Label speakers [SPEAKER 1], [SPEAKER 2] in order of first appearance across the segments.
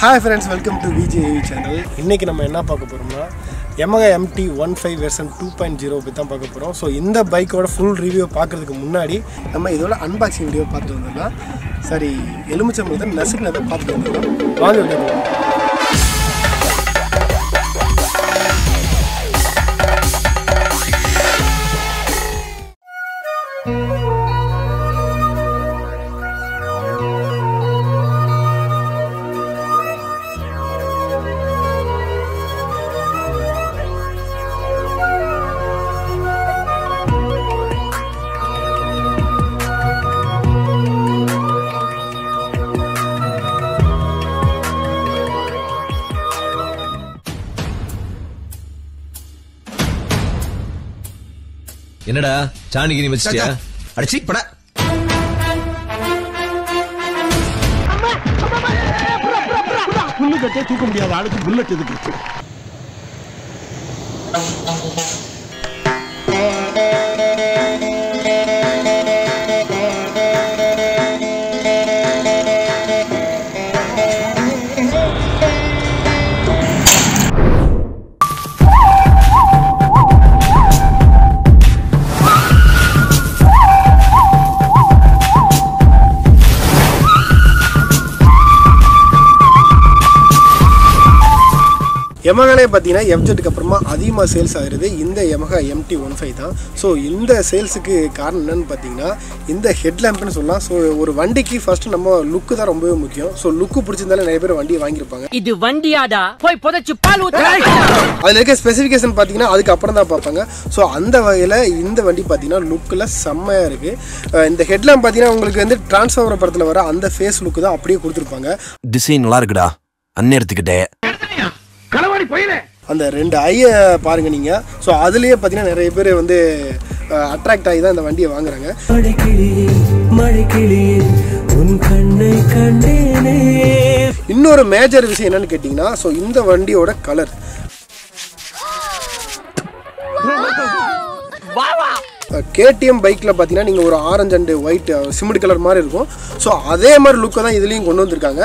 [SPEAKER 1] Hi friends welcome to VJV channel இன்றைக்கி நம்ம என்ன பார்க்க போகிறோம்னா Yamaha MT one five version two point zero பற்றி தான் பார்க்க போகிறோம் ஸோ இந்த பைக்கோட ஃபுல் ரிவ்யூ பார்க்குறதுக்கு முன்னாடி நம்ம இதோட அன்பாக்சிங் வீடியோ பார்த்துட்டு வந்தோம்னா சரி எலுமிச்சம்பழத்தை நசுக்கினதை பார்த்துட்டு வந்தோம் வாங்க வீடியோ போகலாம்.
[SPEAKER 2] என்னடா சாணிக்கு நீ வச்சிட்டியா அடிச்சி பட
[SPEAKER 3] புல்லு கட்டே தூக்க முடியாத ஆளுக்கு புல்லட் எதுக்கு
[SPEAKER 1] எமகாலே பார்த்தீங்கன்னா எஃப்ஜெட்டுக்கு அப்புறமா அதிகமாக சேல்ஸ் ஆகுறது இந்த எமகா எம்டி ஒன் ஃபைவ் தான் ஸோ இந்த சேல்ஸுக்கு காரணம் என்னன்னு பார்த்தீங்கன்னா இந்த ஹெட்லாம்ப்னு சொல்லலாம் ஸோ ஒரு வண்டிக்கு ஃபர்ஸ்ட் நம்ம லுக்கு தான் ரொம்பவே முக்கியம் ஸோ லுக்கு பிடிச்சிருந்தாலே நிறைய பேர் வண்டியை வாங்கியிருப்பாங்க
[SPEAKER 4] இது வண்டியாடா போய் புதைச்சு பால் ஊத்து
[SPEAKER 1] அதில் இருக்க ஸ்பெசிஃபிகேஷன் பார்த்தீங்கன்னா அதுக்கு அப்புறம் தான் பார்ப்பாங்க ஸோ அந்த வகையில் இந்த வண்டி பார்த்தீங்கன்னா லுக்கில் செம்மையாக இருக்குது இந்த ஹெட்லாம்ப் பார்த்தீங்கன்னா உங்களுக்கு வந்து டிரான்ஸ்ஃபார்மர் படத்தில் வர அந்த ஃபேஸ் லுக்கு தான் அப்படியே கொடுத்துருப்பாங்க
[SPEAKER 5] டிசைன் நல்லா இருக்குடா அந்நேரத்துக்கிட்டே
[SPEAKER 3] களவாடி போயிலே
[SPEAKER 1] அந்த ரெண்டு ஐயை பாருங்க நீங்கள் ஸோ அதுலேயே பார்த்தீங்கன்னா நிறைய பேர் வந்து அட்ராக்ட் ஆகி தான் இந்த வண்டியை வாங்குறாங்க
[SPEAKER 6] மழைக்கிளியே மழைக்கிளியே உன் கண்ணை கண்டேனே
[SPEAKER 1] இன்னொரு மேஜர் விஷயம் என்னன்னு கேட்டிங்கன்னா ஸோ இந்த வண்டியோட கலர் கேடிஎம் பைக்கில் பார்த்தீங்கன்னா நீங்கள் ஒரு orange and white cement colour மாதிரி இருக்கும் ஸோ அதே மாதிரி லுக்கை தான் இதுலேயும் கொண்டு வந்திருக்காங்க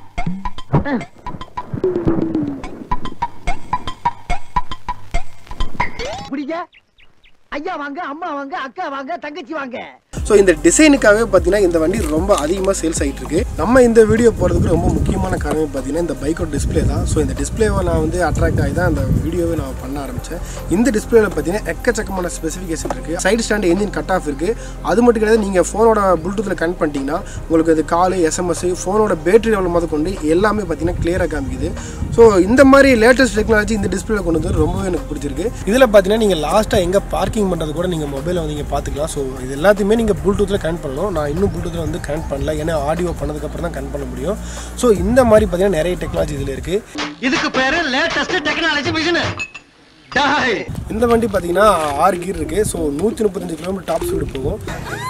[SPEAKER 4] புடிங்க ஐயா வாங்க அம்மா வாங்க அக்கா வாங்க தங்கச்சி வாங்க
[SPEAKER 1] ஸோ இந்த டிசைனுக்காகவே பார்த்தீங்கன்னா இந்த வண்டி ரொம்ப அதிகமாக சேல்ஸ் ஆகிட்டு இருக்கு நம்ம இந்த வீடியோ போகிறதுக்கு ரொம்ப முக்கியமான காரணம் பார்த்தீங்கன்னா இந்த பைக்கோட டிஸ்ப்ளே தான் ஸோ இந்த டிஸ்ப்ளேவை நான் வந்து அட்ராக்ட் ஆகி தான் அந்த வீடியோவை நான் பண்ண ஆரம்பித்தேன் இந்த டிஸ்ப்ளேல பார்த்தீங்கன்னா எக்கச்சக்கமான ஸ்பெசிஃபிகேஷன் இருக்குது side stand engine cut off இருக்குது அது மட்டும் கிடையாது நீங்கள் ஃபோனோட ப்ளூடூத்தில் கனெக்ட் பண்ணிட்டீங்கன்னா உங்களுக்கு அது கால் எஸ்எம்எஸ் ஃபோனோட பேட்டரி லெவல் முத கொண்டு எல்லாமே பார்த்தீங்கன்னா கிளியராக காமிக்குது ஸோ இந்த மாதிரி லேட்டஸ்ட் டெக்னாலஜி இந்த டிஸ்பிளே கொண்டு வந்து ரொம்பவே எனக்கு பிடிச்சிருக்கு இதில் பார்த்தீங்கன்னா நீங்கள் லாஸ்ட்டாக எங்கே பார்க்கிங் பண்ணுறது கூட நீங்கள் மொபைலில் வந்து நீங்கள் பார்த்துக்கலாம் ஸோ இது எல்லாத்தையுமே நீங்கள் ப்ளூடூத்தில் கனெக்ட் பண்ணணும் நான் இன்னும் ப்ளூடூத்தில் வந்து கனெக்ட் பண்ணல ஏன்னா ஆடியோ பண்ணதுக்கப்புறம் தான் கனெக்ட் பண்ண முடியும் ஸோ இந்த மாதிரி பார்த்தீங்கன்னா நிறைய டெக்னாலஜி இதில் இருக்குது
[SPEAKER 4] இதுக்கு பேரு லேட்டஸ்ட் டெக்னாலஜி மிஷின்
[SPEAKER 1] இந்த வண்டி பார்த்தீங்கன்னா ஆறு கீர் இருக்குது ஸோ நூற்றி முப்பத்தஞ்சு கிலோமீட்டர் டாப் ஸ்பீடு போகும்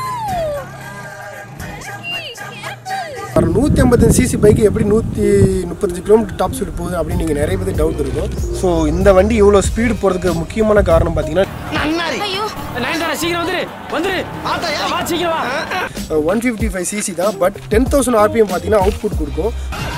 [SPEAKER 1] நூற்றி ஐம்பத்தஞ்சு சிசி பைக்கு எப்படி நூற்றி முப்பத்தஞ்சு கிலோமீட்டர் டாப் ஸ்பீடு போகுது அப்படின்னு நீங்கள் நிறைய பேருக்கு டவுட் இருக்கும் ஸோ இந்த வண்டி இவ்வளோ ஸ்பீடு போகிறதுக்கு முக்கியமான காரணம் பார்த்தீங்கன்னா
[SPEAKER 4] நயன்தாரா சீக்கிரம் வந்துரு வந்துரு வா சீக்கிரம் வா
[SPEAKER 1] ஒன் ஃபிஃப்டி ஃபைவ் சிசி தான் பட் டென் தௌசண்ட் ஆர்பிஎம் பார்த்தீங்கன்னா அவுட்புட் கொடுக்கும்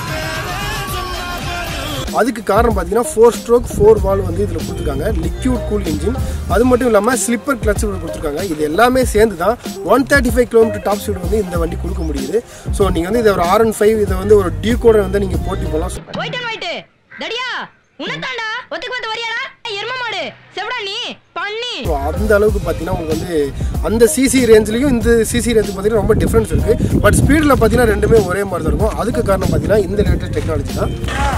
[SPEAKER 1] அதுக்கு காரணம் பார்த்தீங்கன்னா ஃபோர் ஸ்ட்ரோக் ஃபோர் வால் வந்து இதில் கொடுத்துருக்காங்க லிக்யூட் கூல் இன்ஜின் அது மட்டும் இல்லாமல் ஸ்லிப்பர் கிளச் கொடுத்துருக்காங்க இது எல்லாமே சேர்ந்து தான் one thirty five kilometre top speed வந்து இந்த வண்டி கொடுக்க முடியுது ஸோ நீங்கள் வந்து இதை ஒரு ஆர் அண்ட் ஃபைவ் இதை வந்து ஒரு டியூ கூட வந்து நீங்கள் போட்டி போகலாம்
[SPEAKER 7] ஒயிட் அண்ட் ஒயிட் தடியா உன்னதாண்டா ஒத்துக்கு வந்து வரியாடா எரும மாடு செவடா நீ பண்ணி
[SPEAKER 1] ஸோ அந்த அளவுக்கு பார்த்தீங்கன்னா உங்களுக்கு வந்து அந்த சிசி ரேஞ்சிலையும் இந்த சிசி ரேஞ்சுக்கு பார்த்தீங்கன்னா ரொம்ப டிஃப்ரென்ஸ் இருக்குது பட் ஸ்பீடில் பார்த்தீங்கன்னா ரெண்டுமே ஒரே மாதிரி தான் இருக்கும் அதுக்கு காரணம் பார்த்தீங்கன்னா இந்த லேட்டஸ்ட் டெக்னாலஜி தான்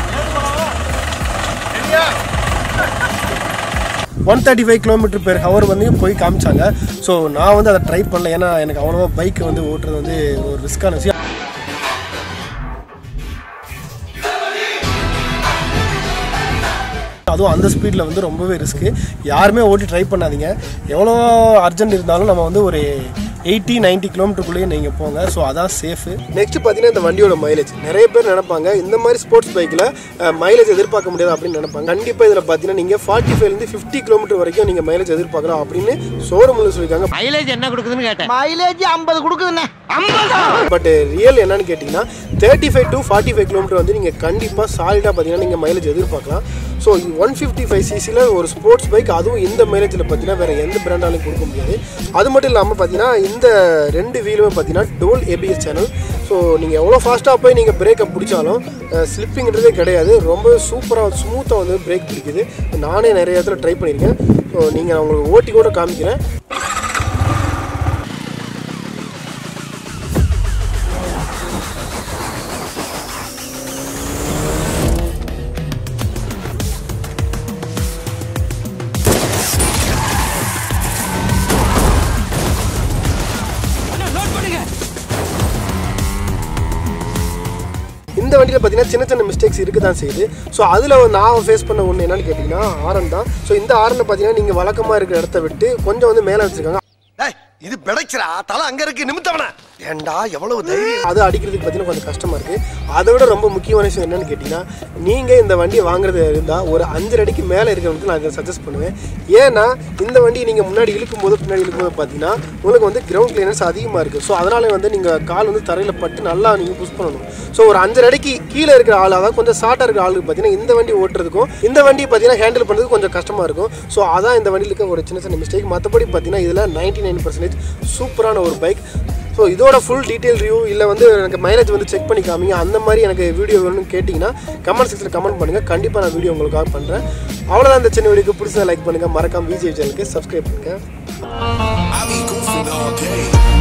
[SPEAKER 1] one thirty five kilometre per hour வந்து போய் காமிச்சாங்க ஸோ நான் வந்து அதை ட்ரை பண்ணல ஏன்னா எனக்கு அவ்வளோவா பைக் வந்து ஓட்டுறது வந்து ஒரு ரிஸ்க்கான விஷயம் அதுவும் அந்த ஸ்பீடில் வந்து ரொம்பவே ரிஸ்க்கு யாருமே ஓட்டி ட்ரை பண்ணாதீங்க எவ்வளோ அர்ஜென்ட் இருந்தாலும் நம்ம வந்து ஒரு எயிட்டி நைன்ட்டி கிலோமீட்டருக்குள்ளேயே நீங்கள் போங்க ஸோ அதான் சேஃபு நெக்ஸ்ட் பார்த்தீங்கன்னா இந்த வண்டியோட மைலேஜ் நிறைய பேர் நினைப்பாங்க இந்த மாதிரி ஸ்போர்ட்ஸ் பைக்கில் மைலேஜ் எதிர்பார்க்க முடியாது அப்படின்னு நினைப்பாங்க கண்டிப்பாக இதில் பார்த்தீங்கன்னா நீங்கள் ஃபார்ட்டி ஃபைவ்லேருந்து ஃபிஃப்டி கிலோமீட்டர் வரைக்கும் நீங்கள் மைலேஜ் எதிர்பார்க்கலாம் அப்படின்னு ஷோரூமில் சொல்லியிருக்காங்க
[SPEAKER 3] மைலேஜ் என்ன கொடுக்குதுன்னு கேட்டேன்
[SPEAKER 4] மைலேஜ் ஐம்பது கொடுக்குதுண்ணே
[SPEAKER 1] பட் ரியல் என்னன்னு கேட்டிங்கன்னா thirty five to forty five kilometre வந்து நீங்கள் கண்டிப்பாக சாலிடாக பார்த்தீங்கன்னா நீங்கள் மைலேஜ் எதிர்பார்க்கலாம் ஸோ ஒன் ஃபிஃப்டி ஃபைவ் சிசியில் ஒரு ஸ்போர்ட்ஸ் பைக் அதுவும் இந்த மைலேஜில் பார்த்தீங்கன்னா வேறு எந்த பிராண்டாலையும் கொடுக்க முடியாது அது மட்டும் இல்லாமல் பார்த்தீங்கன்னா இந்த ரெண்டு வீலுமே பார்த்தீங்கன்னா டோல் ஏபிஎஸ் சேனல் ஸோ நீங்கள் எவ்வளோ ஃபாஸ்ட்டாக போய் நீங்கள் பிரேக்கை பிடிச்சாலும் ஸ்லிப்பிங்கிறதே கிடையாது ரொம்ப சூப்பராக ஸ்மூத்தாக வந்து பிரேக் பிடிக்குது நானே நிறைய இடத்துல ட்ரை பண்ணியிருக்கேன் ஸோ நீங்கள் நான் உங்களுக்கு ஓட்டி கூட காமிக்கிறேன் இந்த வண்டியில் பார்த்தீங்கன்னா சின்ன சின்ன மிஸ்டேக்ஸ் இருக்க தான் செய்யுது ஸோ அதில் நான் ஃபேஸ் பண்ண ஒன்று என்னன்னு கேட்டிங்கன்னா ஆரன் தான் ஸோ இந்த ஆரனில் பார்த்தீங்கன்னா நீங்கள் வழக்கமாக இருக்கிற இடத்த விட்டு கொஞ்சம் வந்து மேலே வச்சுருக்காங்க
[SPEAKER 8] இது பிடைச்சிரா தலை அங்க இருக்கு நிமித்தவன ஏண்டா எவ்வளவு தைரியம்
[SPEAKER 1] அது அடிக்கிறதுக்கு பார்த்தீங்கன்னா கொஞ்சம் கஷ்டமாக இருக்குது அதை விட ரொம்ப முக்கியமான விஷயம் என்னன்னு கேட்டிங்கன்னா நீங்கள் இந்த வண்டியை வாங்குறது இருந்தால் ஒரு அஞ்சு அடிக்கு மேலே இருக்கிறவங்களுக்கு நான் இதை சஜஸ்ட் பண்ணுவேன் ஏன்னா இந்த வண்டியை நீங்கள் முன்னாடி இழுக்கும் போது பின்னாடி இழுக்கும் போது பார்த்தீங்கன்னா உங்களுக்கு வந்து கிரவுண்ட் கிளியரன்ஸ் அதிகமாக இருக்குது ஸோ அதனால வந்து நீங்கள் கால் வந்து தரையில் பட்டு நல்லா நீங்கள் புஷ் பண்ணணும் ஸோ ஒரு அஞ்சரை அடிக்கு கீழே இருக்கிற ஆள் அதாவது கொஞ்சம் ஷார்ட்டாக இருக்கிற ஆளுக்கு பார்த்தீங்கன்னா இந்த வண்டி ஓட்டுறதுக்கும் இந்த வண்டி பார்த்தீங்கன்னா ஹேண்டில் பண்ணுறதுக்கு கொஞ்சம் கஷ்டமாக இருக்கும் ஸோ அதான் இந்த வண்டியில் இருக்க ஒரு சின்ன சின்ன மிஸ்டேக் மற்றபடி பார்த்தீங்கன்னா இதில் நைன்டி நைன் பர்சன்டேஜ் சூப்பரான ஒரு பைக் ஸோ இதோட ஃபுல் டீட்டெயில் ரிவ்யூ இல்லை வந்து எனக்கு மைலேஜ் வந்து செக் பண்ணி காமிங்க அந்த மாதிரி எனக்கு வீடியோ வேணும்னு கேட்டிங்கன்னா கமெண்ட் செக்ஷனில் கமெண்ட் பண்ணுங்கள் கண்டிப்பாக நான் வீடியோ உங்களுக்காக பண்ணுறேன் அவ்வளோதான் இந்த சின்ன வீடியோக்கு பிடிச்சதை லைக் பண்ணுங்கள் மறக்காம விஜய் சேனலுக்கு சப்ஸ்கிரைப் பண்ணுங்கள்
[SPEAKER 9] I be goofing all day.